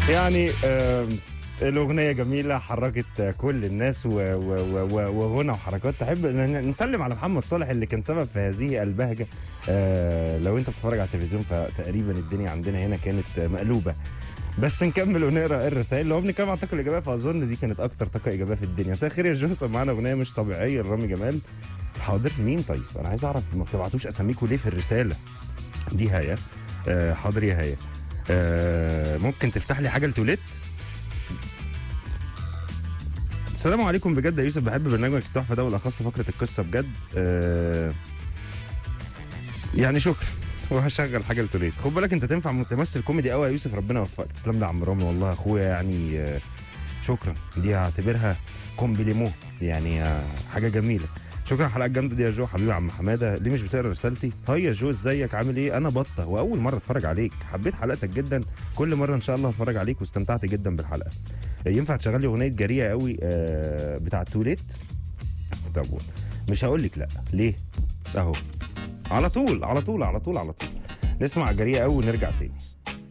يعني آم، الأغنية جميلة حركت كل الناس و- و- و- وغنى وحركات تحب إن نسلم على محمد صالح اللي كان سبب في هذه البهجة آه، لو أنت بتتفرج على التلفزيون فتقريبا الدنيا عندنا هنا كانت مقلوبة بس نكمل ونقرا الرسائل اللي هو بنتكلم عن الطاقه الايجابيه فاظن دي كانت اكتر طاقه ايجابيه في الدنيا مساء الخير يا جوسف معانا اغنيه مش طبيعيه لرامي جمال حاضر مين طيب انا عايز اعرف ما بتبعتوش اساميكم ليه في الرساله دي هيا آه حاضر يا هيا آه ممكن تفتح لي حاجه لتوليت السلام عليكم بجد يا يوسف بحب برنامجك التحفه ده والاخص فقره القصه بجد آه يعني شكرا وهشغل حاجه لتوليت خد بالك انت تنفع متمثل كوميدي قوي يا يوسف ربنا يوفقك تسلم لي يا عم رامي والله اخويا يعني آه، شكرا دي هعتبرها كومبليمو يعني آه، حاجه جميله شكرا على الحلقه الجامده دي يا جو حبيبي يا عم حماده ليه مش بتقرا رسالتي هاي يا جو ازيك عامل ايه انا بطه واول مره اتفرج عليك حبيت حلقتك جدا كل مره ان شاء الله هتفرج عليك واستمتعت جدا بالحلقه ينفع تشغل لي اغنيه جريئه قوي آه، بتاعه توليت طب مش هقول لك لا ليه اهو على طول على طول على طول على طول نسمع جريئه قوي ونرجع تاني